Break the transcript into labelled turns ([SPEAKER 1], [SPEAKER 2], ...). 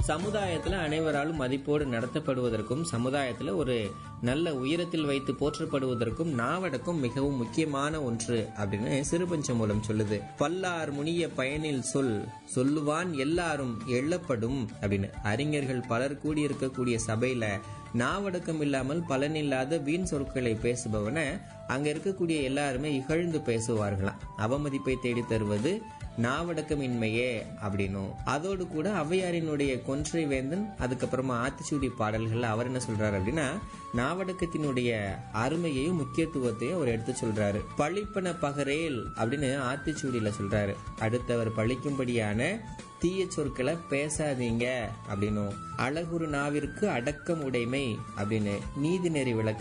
[SPEAKER 1] சமுதாயத்துல அனைவராலும் மதிப்போடு நடத்தப்படுவதற்கும் சமுதாயத்துல ஒரு நல்ல உயரத்தில் வைத்து போற்றப்படுவதற்கும் நாவடக்கம் மிகவும் முக்கியமான ஒன்று அப்படின்னு சிறுபஞ்ச மூலம் சொல்லுது பல்லார் முனிய பயனில் சொல் சொல்லுவான் எல்லாரும் எள்ளப்படும் அப்படின்னு அறிஞர்கள் பலர் கூடியிருக்கக்கூடிய சபையில நாவடக்கம் இல்லாமல் பலனில்லாத வீண் சொற்களை பேசுபவன அங்க இருக்கக்கூடிய எல்லாருமே இகழ்ந்து பேசுவார்களாம் அவமதிப்பை தேடி தருவது நாவடக்கமின்மையே அப்படின்னும் அதோடு கூட ஔவையாரினுடைய கொன்றை வேந்தன் அதுக்கப்புறமா ஆத்திச்சூடி பாடல்கள் அவர் என்ன சொல்றாரு அப்படின்னா நாவடக்கத்தினுடைய அருமையையும் முக்கியத்துவத்தையும் அவர் எடுத்து சொல்றாரு பழிப்பன பகரேல் அப்படின்னு ஆத்திச்சூடியில சொல்றாரு அடுத்தவர் பழிக்கும்படியான தீய சொற்களை பேசாதீங்க அப்படின்னும் அழகுரு நாவிற்கு அடக்கம் உடைமை அப்படின்னு நீதிநெறி விளக்க